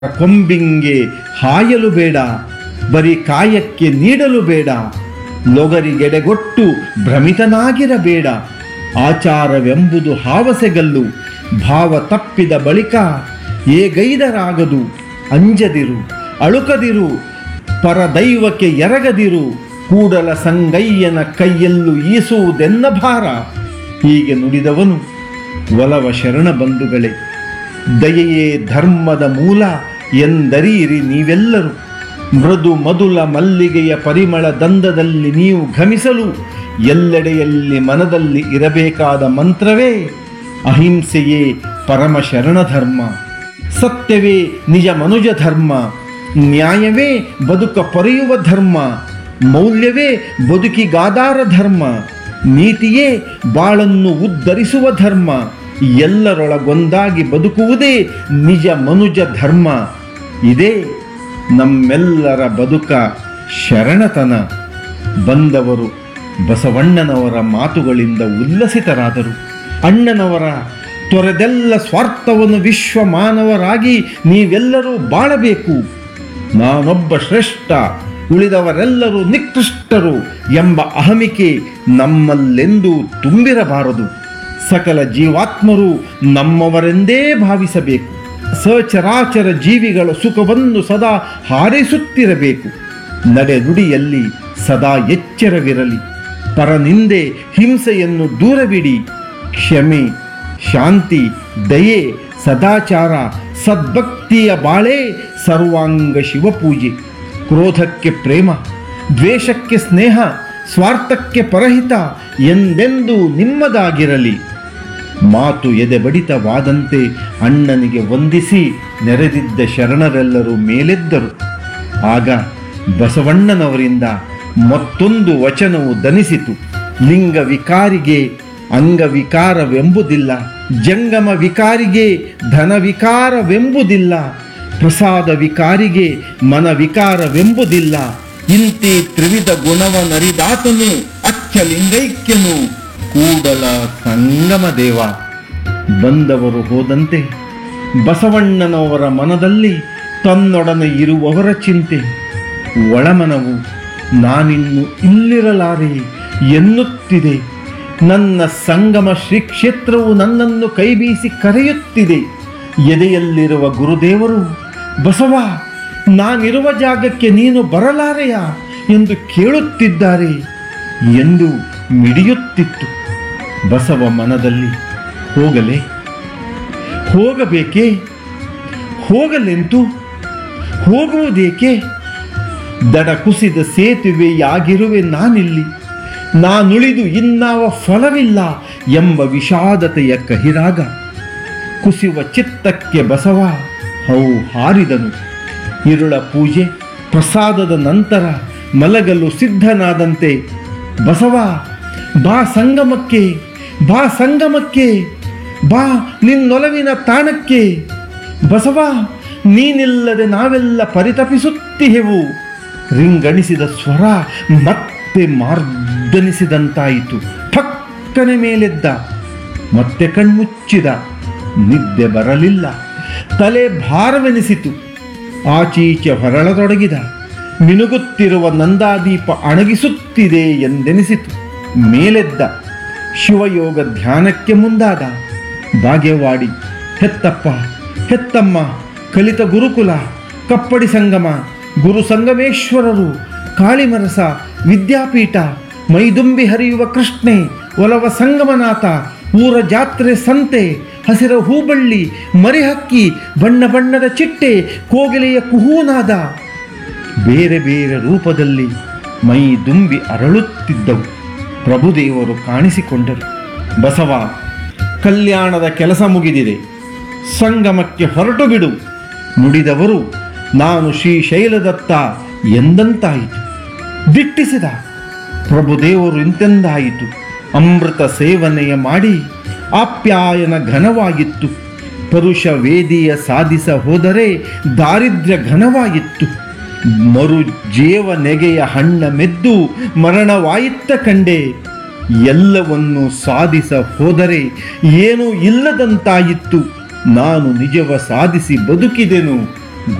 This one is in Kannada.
ಕೊಂಬಿಂಗೆ ಹಾಯಲು ಬೇಡ ಬರೀ ಕಾಯಕ್ಕೆ ನೀಡಲು ಬೇಡ ಲೊಗರಿಗೆಡೆಗೊಟ್ಟು ಭ್ರಮಿತನಾಗಿರಬೇಡ ಆಚಾರವೆಂಬುದು ಹಾವಸೆಗಲ್ಲು ಭಾವ ತಪ್ಪಿದ ಬಳಿಕ ಏಗೈದರಾಗದು ಅಂಜದಿರು ಅಳುಕದಿರು ಪರದೈವಕ್ಕೆ ಎರಗದಿರು ಕೂಡಲ ಸಂಗಯ್ಯನ ಕೈಯಲ್ಲೂ ಈಸುವುದೆನ್ನ ಭಾರ ಹೀಗೆ ನುಡಿದವನು ಒಲವ ಶರಣ ಬಂಧುಗಳೇ ದಯೆಯೇ ಧರ್ಮದ ಮೂಲ ಎಂದರಿಯಿರಿ ನೀವೆಲ್ಲರೂ ಮೃದು ಮಧುಲ ಮಲ್ಲಿಗೆಯ ಪರಿಮಳ ದಂದದಲ್ಲಿ ನೀವು ಘಮಿಸಲು ಎಲ್ಲೆಡೆಯಲ್ಲಿ ಮನದಲ್ಲಿ ಇರಬೇಕಾದ ಮಂತ್ರವೇ ಅಹಿಂಸೆಯೇ ಪರಮ ಶರಣ ಧರ್ಮ ಸತ್ಯವೇ ನಿಜ ಮನುಜ ಧರ್ಮ ನ್ಯಾಯವೇ ಬದುಕ ಪೊರೆಯುವ ಧರ್ಮ ಮೌಲ್ಯವೇ ಬದುಕಿಗಾದಾರ ಧರ್ಮ ನೀತಿಯೇ ಬಾಳನ್ನು ಉದ್ಧರಿಸುವ ಧರ್ಮ ಎಲ್ಲರೊಳಗೊಂದಾಗಿ ಬದುಕುವುದೇ ನಿಜ ಮನುಜ ಧರ್ಮ ಇದೇ ನಮ್ಮೆಲ್ಲರ ಬದುಕ ಶರಣತನ ಬಂದವರು ಬಸವಣ್ಣನವರ ಮಾತುಗಳಿಂದ ಉಲ್ಲಸಿತರಾದರು ಅಣ್ಣನವರ ತೊರೆದೆಲ್ಲ ಸ್ವಾರ್ಥವನ್ನು ವಿಶ್ವ ಮಾನವರಾಗಿ ನೀವೆಲ್ಲರೂ ಬಾಳಬೇಕು ನಾನೊಬ್ಬ ಶ್ರೇಷ್ಠ ಉಳಿದವರೆಲ್ಲರೂ ನಿಕೃಷ್ಟರು ಎಂಬ ಅಹಮಿಕೆ ನಮ್ಮಲ್ಲೆಂದೂ ತುಂಬಿರಬಾರದು ಸಕಲ ಜೀವಾತ್ಮರು ನಮ್ಮವರೆಂದೇ ಭಾವಿಸಬೇಕು ಸಚರಾಚರ ಜೀವಿಗಳ ಸುಖವನ್ನು ಸದಾ ಹಾರೈಸುತ್ತಿರಬೇಕು ನಡೆನುಡಿಯಲ್ಲಿ ಸದಾ ಎಚ್ಚರವಿರಲಿ ಪರನಿಂದೆ ಹಿಂಸೆಯನ್ನು ದೂರವಿಡಿ ಕ್ಷಮೆ ಶಾಂತಿ ದಯೆ ಸದಾಚಾರ ಸದ್ಭಕ್ತಿಯ ಬಾಳೆ ಸರ್ವಾಂಗ ಶಿವಪೂಜೆ ಕ್ರೋಧಕ್ಕೆ ಪ್ರೇಮ ದ್ವೇಷಕ್ಕೆ ಸ್ನೇಹ ಸ್ವಾರ್ಥಕ್ಕೆ ಪರಹಿತ ಎಂದೆಂದೂ ನಿಮ್ಮದಾಗಿರಲಿ ಮಾತು ಎದೆ ಬಡಿತವಾದಂತೆ ಅಣ್ಣನಿಗೆ ವಂದಿಸಿ ನೆರೆದಿದ್ದ ಶರಣರೆಲ್ಲರೂ ಮೇಲೆದ್ದರು ಆಗ ಬಸವಣ್ಣನವರಿಂದ ಮತ್ತೊಂದು ವಚನವು ದನಿಸಿತು ಲಿಂಗ ವಿಕಾರಿಗೆ ಅಂಗವಿಕಾರವೆಂಬುದಿಲ್ಲ ಜಂಗಮ ವಿಕಾರಿಗೆ ಧನ ವಿಕಾರವೆಂಬುದಿಲ್ಲ ಪ್ರಸಾದ ವಿಕಾರಿಗೆ ಮನ ವಿಕಾರವೆಂಬುದಿಲ್ಲ ಇಂತಿ ತ್ರಿವಿಧ ಗುಣವನರಿದಾತನು ಅಚ್ಚಲಿಂಗೈಕ್ಯನು ಕೂಡಲ ಸಂಗಮ ದೇವ ಬಂದವರು ಹೋದಂತೆ ಬಸವಣ್ಣನವರ ಮನದಲ್ಲಿ ತನ್ನೊಡನೆ ಇರುವವರ ಚಿಂತೆ ಒಳಮನವು ನಾನಿನ್ನು ಇಲ್ಲಿರಲಾರೆ ಎನ್ನುತ್ತಿದೆ ನನ್ನ ಸಂಗಮ ಶ್ರೀ ಕ್ಷೇತ್ರವು ನನ್ನನ್ನು ಕೈಬೀಸಿ ಕರೆಯುತ್ತಿದೆ ಎದೆಯಲ್ಲಿರುವ ಗುರುದೇವರು ಬಸವ ನಾನಿರುವ ಜಾಗಕ್ಕೆ ನೀನು ಬರಲಾರೆಯಾ ಎಂದು ಕೇಳುತ್ತಿದ್ದಾರೆ ಎಂದು ಮಿಡಿಯುತ್ತಿತ್ತು ಬಸವ ಮನದಲ್ಲಿ ಹೋಗಲೇ ಹೋಗಬೇಕೇ ಹೋಗಲೆಂತು ಹೋಗುವುದೇಕೆ ದಡ ಕುಸಿದ ಸೇತುವೆಯಾಗಿರುವೆ ನಾನಿಲ್ಲಿ ನಾನುಳಿದು ಇನ್ನಾವ ಫಲವಿಲ್ಲ ಎಂಬ ವಿಷಾದತೆಯ ಕಹಿರಾಗ ಕುಸಿಯುವ ಚಿತ್ತಕ್ಕೆ ಬಸವ ಹೌ ಹಾರಿದನು ಇರುಳ ಪೂಜೆ ಪ್ರಸಾದದ ನಂತರ ಮಲಗಲು ಸಿದ್ಧನಾದಂತೆ ಬಸವ ಬಾ ಸಂಗಮಕ್ಕೆ ಬಾ ಸಂಗಮಕ್ಕೆ ಬಾ ನಿನ್ನೊಲವಿನ ತಾಣಕ್ಕೆ ಬಸವ ನೀನಿಲ್ಲದೆ ನಾವೆಲ್ಲ ಪರಿತಪಿಸುತ್ತಿಹೆವು ರಿಂಗಣಿಸಿದ ಸ್ವರ ಮತ್ತೆ ಮಾರ್ದನಿಸಿದಂತಾಯಿತು ಠಕ್ಕನೆ ಮೇಲೆದ್ದ ಮತ್ತೆ ಕಣ್ಮುಚ್ಚಿದ ನಿದ್ದೆ ಬರಲಿಲ್ಲ ತಲೆ ಭಾರವೆನಿಸಿತು ಆಚೀಚೆ ಹೊರಳತೊಡಗಿದ ಮಿನುಗುತ್ತಿರುವ ನಂದಾದೀಪ ಅಣಗಿಸುತ್ತಿದೆ ಎಂದೆನಿಸಿತು ಮೇಲೆದ್ದ ಶಿವಯೋಗ ಧ್ಯಾನಕ್ಕೆ ಮುಂದಾದ ಬಾಗೇವಾಡಿ ಹೆತ್ತಪ್ಪ ಹೆತ್ತಮ್ಮ ಕಲಿತ ಗುರುಕುಲ ಕಪ್ಪಡಿ ಸಂಗಮ ಗುರು ಸಂಗಮೇಶ್ವರರು ಕಾಳಿಮರಸ ವಿದ್ಯಾಪೀಠ ಮೈದುಂಬಿ ಹರಿಯುವ ಕೃಷ್ಣೆ ಒಲವ ಸಂಗಮನಾಥ ಊರ ಜಾತ್ರೆ ಸಂತೆ ಹಸಿರ ಹೂಬಳ್ಳಿ ಮರಿಹಕ್ಕಿ ಬಣ್ಣ ಬಣ್ಣದ ಚಿಟ್ಟೆ ಕೋಗಿಲೆಯ ಕುಹೂನಾದ ಬೇರೆ ಬೇರೆ ರೂಪದಲ್ಲಿ ಮೈ ದುಂಬಿ ಅರಳುತ್ತಿದ್ದವು ಪ್ರಭುದೇವರು ಕಾಣಿಸಿಕೊಂಡರು ಬಸವ ಕಲ್ಯಾಣದ ಕೆಲಸ ಮುಗಿದಿದೆ ಸಂಗಮಕ್ಕೆ ಹೊರಟು ಬಿಡು ನುಡಿದವರು ನಾನು ಶ್ರೀಶೈಲದತ್ತ ಎಂದಂತಾಯಿತು ದಿಟ್ಟಿಸಿದ ಪ್ರಭುದೇವರು ಇಂತೆಂದಾಯಿತು ಅಮೃತ ಸೇವನೆಯ ಮಾಡಿ ಆಪ್ಯಾಯನ ಘನವಾಗಿತ್ತು ಪರುಷ ವೇದಿಯ ಸಾಧಿಸ ಹೋದರೆ ದಾರಿದ್ರ್ಯ ಘನವಾಗಿತ್ತು ಮರು ಜೇವ ನೆಗೆಯ ಹಣ್ಣ ಮೆದ್ದು ಮರಣವಾಯಿತ್ತ ಕಂಡೆ ಎಲ್ಲವನ್ನು ಸಾಧಿಸ ಹೋದರೆ ಏನೂ ಇಲ್ಲದಂತಾಯಿತ್ತು ನಾನು ನಿಜವ ಸಾಧಿಸಿ ಬದುಕಿದೆನು